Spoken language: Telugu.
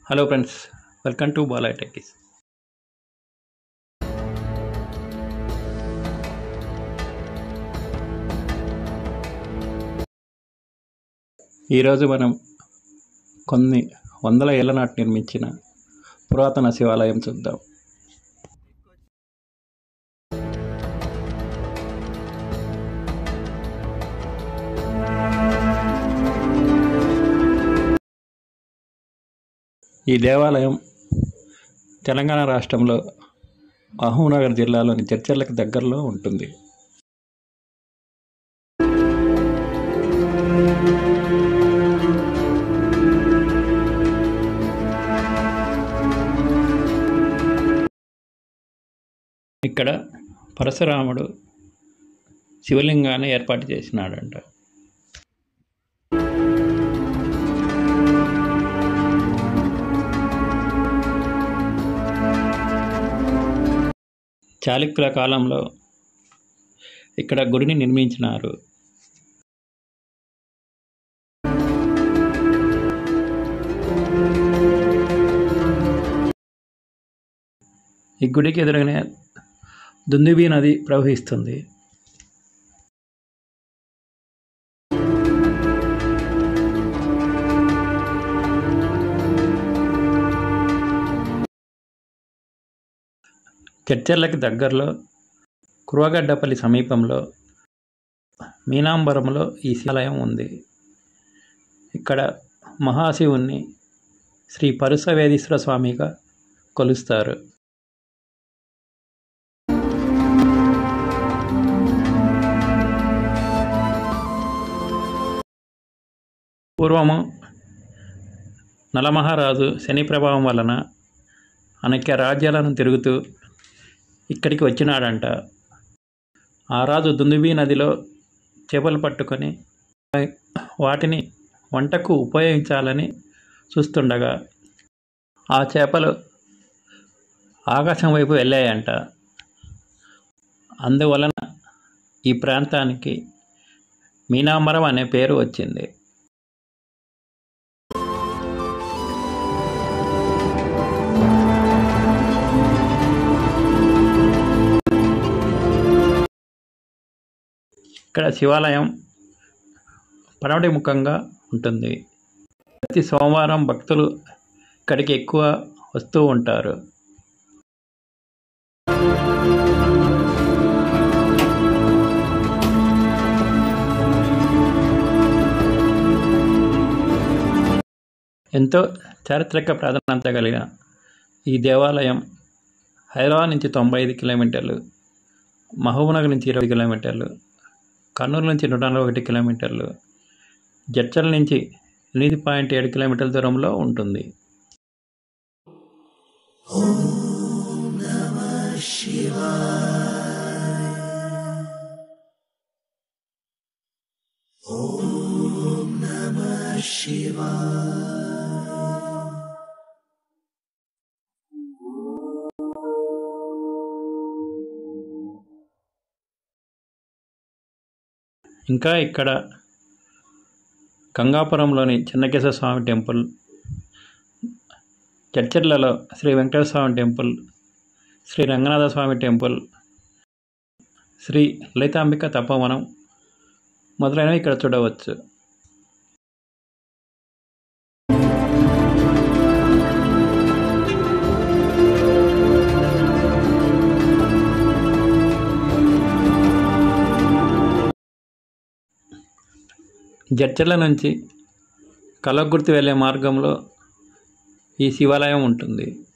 hello friends welcome to Bala techies ఈరోజు మనం కొన్ని వందల ఏళ్ల నాటి నిర్మించిన పురాతన శివాలయం చూద్దాం ఈ దేవాలయం తెలంగాణ రాష్ట్రంలో మహబూబ్నగర్ జిల్లాలోని చర్చర్లకు దగ్గరలో ఉంటుంది ఇక్కడ పరశురాముడు శివలింగాన్ని ఏర్పాటు చేసినాడంట చాళుక్యుల కాలంలో ఇక్కడ గుడిని నిర్మించినారు ఈ గుడికి ఎదురుగానే దుందుబి నది ప్రవహిస్తుంది చర్చర్లకి దగ్గరలో కురవగడ్డపల్లి సమీపంలో మీనాంబరంలో ఈ శివాలయం ఉంది ఇక్కడ మహాశివుణ్ణి శ్రీ పరుసవేదీశ్వర స్వామిగా కొలుస్తారు పూర్వము నలమహారాజు శని ప్రభావం వలన అనేక రాజ్యాలను తిరుగుతూ ఇక్కడికి వచ్చినాడంట ఆ రాజు దుందుబి నదిలో చేపలు పట్టుకొని వాటిని వంటకు ఉపయోగించాలని చూస్తుండగా ఆ చేపలు ఆకాశం వైపు వెళ్ళాయంట అందువలన ఈ ప్రాంతానికి మీనాంబరం అనే పేరు వచ్చింది ఇక్కడ శివాలయం పడమటి ముఖంగా ఉంటుంది ప్రతి సోమవారం భక్తులు ఇక్కడికి ఎక్కువ వస్తూ ఉంటారు ఎంతో చారిత్రక ప్రాధాన్యత కలిగిన ఈ దేవాలయం హైదరాబాద్ నుంచి తొంభై ఐదు కిలోమీటర్లు మహబూబ్నగర్ నుంచి ఇరవై కిలోమీటర్లు కర్నూలు నుంచి నూట నలభై ఒకటి కిలోమీటర్లు జడ్చల నుంచి ఎనిమిది పాయింట్ ఏడు కిలోమీటర్ల దూరంలో ఉంటుంది ఇంకా ఇక్కడ గంగాపురంలోని చెన్నకేశ్వర స్వామి టెంపుల్ చర్చర్లలో శ్రీ వెంకటేశ్వర స్వామి టెంపుల్ శ్రీ రంగనాథ స్వామి టెంపుల్ శ్రీ లలితాంబిక తపోవనం మొదలైనవి ఇక్కడ చూడవచ్చు జడ్చర్ల నుంచి కలగుర్తి వెళ్ళే మార్గంలో ఈ శివాలయం ఉంటుంది